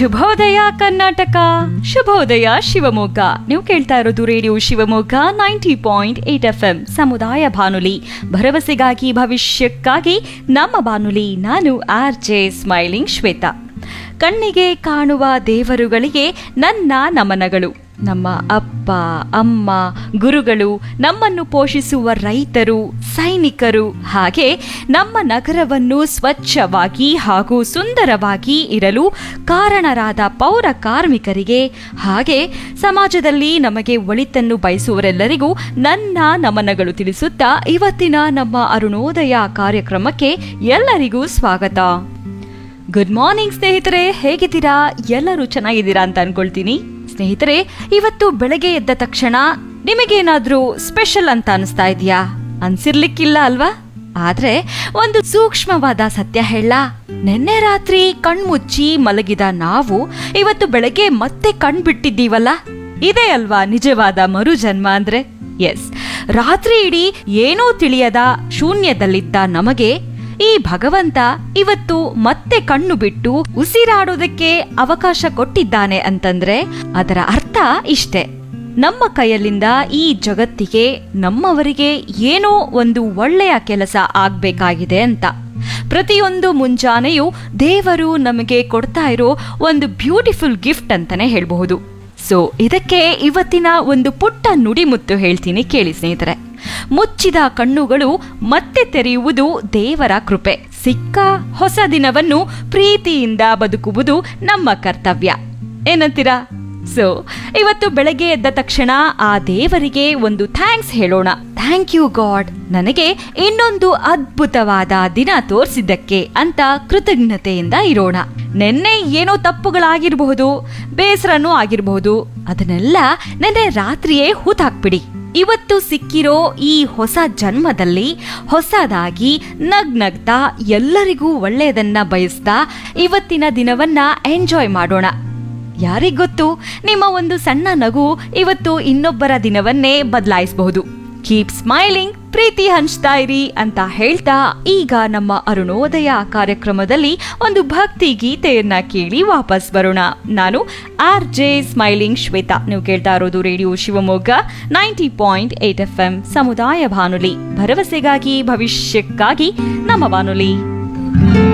ಶುಭೋದಯ ಕರ್ನಾಟಕ ಶುಭೋದಯ ಶಿವಮೊಗ್ಗ ನೀವು ಕೇಳ್ತಾ ಇರೋದು radio Shivamogga ninety point eight F M ಸಮುದಾಯ ಬಾನುಲಿ ಭರವಸೆಗಾಗಿ ಭವಿಷ್ಯಕ್ಕಾಗಿ ನಮ್ಮ ಬಾನುಲಿ ನಾನು ಆರ್ ಜೆ ಸ್ಮೈಲಿಂಗ್ ಶ್ವೇತಾ ಕಣ್ಣಿಗೆ ಕಾಣುವ ದೇವರುಗಳಿಗೆ ನನ್ನ ನಮನಗಳು ನಮ್ಮ ಅಪ್ಪ ಅಮ್ಮ ಗುರುಗಳು ನಮ್ಮನ್ನು ಪೋಷಿಸುವ ರೈತರು ಸೈನಿಕರು ಹಾಗೆ ನಮ್ಮ ನಗರವನ್ನು ಸ್ವಚ್ಛವಾಗಿ ಹಾಗೂ ಸುಂದರವಾಗಿ ಇರಲು ಕಾರಣರಾದ ಪೌರ ಕಾರ್ಮಿಕರಿಗೆ ಹಾಗೆ ಸಮಾಜದಲ್ಲಿ ನಮಗೆ ಒಳಿತನ್ನು ಬಯಸುವರೆಲ್ಲರಿಗೂ ನನ್ನ ನಮನಗಳು ತಿಳಿಸುತ್ತಾ ಇವತ್ತಿನ ನಮ್ಮ ಅರುಣೋದಯ ಕಾರ್ಯಕ್ರಮಕ್ಕೆ ಎಲ್ಲರಿಗೂ ಸ್ವಾಗತ ಗುಡ್ ಮಾರ್ನಿಂಗ್ ಸ್ನೇಹಿತರೆ ಹೇಗಿದ್ದೀರಾ ಎಲ್ಲರೂ ಚೆನ್ನಾಗಿದ್ದೀರಾ ಅಂತ ಅನ್ಕೊಳ್ತೀನಿ ಸ್ನೇಹಿತರೆ ಇವತ್ತು ಬೆಳಗ್ಗೆ ಎದ್ದ ತಕ್ಷಣ ನಿಮಗೇನಾದ್ರೂ ಸ್ಪೆಷಲ್ ಅಂತ ಅನಿಸ್ತಾ ಇದೆಯಾ ಅನ್ಸಿರ್ಲಿಕ್ಕಿಲ್ಲ ಅಲ್ವಾ ಆದ್ರೆ ಒಂದು ಸೂಕ್ಷ್ಮವಾದ ಸತ್ಯ ಹೇಳ ನಿನ್ನೆ ರಾತ್ರಿ ಕಣ್ಮುಚ್ಚಿ ಮಲಗಿದ ನಾವು ಇವತ್ತು ಬೆಳಗ್ಗೆ ಮತ್ತೆ ಕಣ್ ಬಿಟ್ಟಿದ್ದೀವಲ್ಲ ಇದೇ ಅಲ್ವಾ ನಿಜವಾದ ಮರುಜನ್ಮ ಅಂದ್ರೆ ಎಸ್ ರಾತ್ರಿ ಇಡೀ ಏನೂ ತಿಳಿಯದ ಶೂನ್ಯದಲ್ಲಿದ್ದ ನಮಗೆ ಈ ಭಗವಂತ ಇವತ್ತು ಮತ್ತೆ ಕಣ್ಣು ಬಿಟ್ಟು ಉಸಿರಾಡೋದಕ್ಕೆ ಅವಕಾಶ ಕೊಟ್ಟಿದ್ದಾನೆ ಅಂತಂದ್ರೆ ಅದರ ಅರ್ಥ ಇಷ್ಟೇ ನಮ್ಮ ಕೈಯಲ್ಲಿಂದ ಈ ಜಗತ್ತಿಗೆ ನಮ್ಮವರಿಗೆ ಏನೋ ಒಂದು ಒಳ್ಳೆಯ ಕೆಲಸ ಆಗ್ಬೇಕಾಗಿದೆ ಅಂತ ಪ್ರತಿಯೊಂದು ಮುಂಜಾನೆಯೂ ದೇವರು ನಮಗೆ ಕೊಡ್ತಾ ಇರೋ ಒಂದು ಬ್ಯೂಟಿಫುಲ್ ಗಿಫ್ಟ್ ಅಂತಾನೆ ಹೇಳಬಹುದು ಸೊ ಇದಕ್ಕೆ ಇವತ್ತಿನ ಒಂದು ಪುಟ್ಟ ನುಡಿಮುತ್ತು ಹೇಳ್ತೀನಿ ಕೇಳಿ ಸ್ನೇಹಿತರೆ ಮುಚ್ಚಿದ ಕಣ್ಣುಗಳು ಮತ್ತೆ ತೆರೆಯುವುದು ದೇವರ ಕೃಪೆ ಸಿಕ್ಕ ಹೊಸ ದಿನವನ್ನು ಪ್ರೀತಿಯಿಂದ ಬದುಕುವುದು ನಮ್ಮ ಕರ್ತವ್ಯ ಏನಂತೀರಾ ಸೊ ಇವತ್ತು ಬೆಳಗ್ಗೆ ಎದ್ದ ತಕ್ಷಣ ಆ ದೇವರಿಗೆ ಒಂದು ಥ್ಯಾಂಕ್ಸ್ ಹೇಳೋಣ ಥ್ಯಾಂಕ್ ಯು ಗಾಡ್ ನನಗೆ ಇನ್ನೊಂದು ಅದ್ಭುತವಾದ ದಿನ ತೋರಿಸಿದ್ದಕ್ಕೆ ಅಂತ ಕೃತಜ್ಞತೆಯಿಂದ ಇರೋಣ ನಿನ್ನೆ ಏನೋ ತಪ್ಪುಗಳಾಗಿರಬಹುದು ಬೇಸರನೂ ಆಗಿರಬಹುದು ಅದನ್ನೆಲ್ಲ ನೆನ್ನೆ ರಾತ್ರಿಯೇ ಹೂತಾಕ್ಬಿಡಿ ಇವತ್ತು ಸಿಕ್ಕಿರೋ ಈ ಹೊಸ ಜನ್ಮದಲ್ಲಿ ಹೊಸದಾಗಿ ನಗ್ನಗ್ತಾ ಎಲ್ಲರಿಗೂ ಒಳ್ಳೆಯದನ್ನ ಬಯಸ್ತಾ ಇವತ್ತಿನ ದಿನವನ್ನ ಎಂಜಾಯ್ ಮಾಡೋಣ ಯಾರಿಗೊತ್ತು ನಿಮ್ಮ ಒಂದು ಸಣ್ಣ ನಗು ಇವತ್ತು ಇನ್ನೊಬ್ಬರ ದಿನವನ್ನೇ ಬದಲಾಯಿಸಬಹುದು ಕೀಪ್ ಸ್ಮೈಲಿಂಗ್ ಪ್ರೀತಿ ಹಂಚ್ತಾ ಇರಿ ಅಂತ ಹೇಳ್ತಾ ಈಗ ನಮ್ಮ ಅರುಣೋದಯ ಕಾರ್ಯಕ್ರಮದಲ್ಲಿ ಒಂದು ಭಕ್ತಿ ಗೀತೆಯನ್ನ ಕೇಳಿ ವಾಪಸ್ ಬರೋಣ ನಾನು ಆರ್ ಜೆ ಸ್ಮೈಲಿಂಗ್ ಶ್ವೇತಾ ನೀವು ಕೇಳ್ತಾ ಇರೋದು radio Shivamogga ninety point eight F M ಸಮುದಾಯ ಬಾನುಲಿ ಭರವಸೆಗಾಗಿ ಭವಿಷ್ಯಕ್ಕಾಗಿ ನಮ್ಮ ಬಾನುಲಿ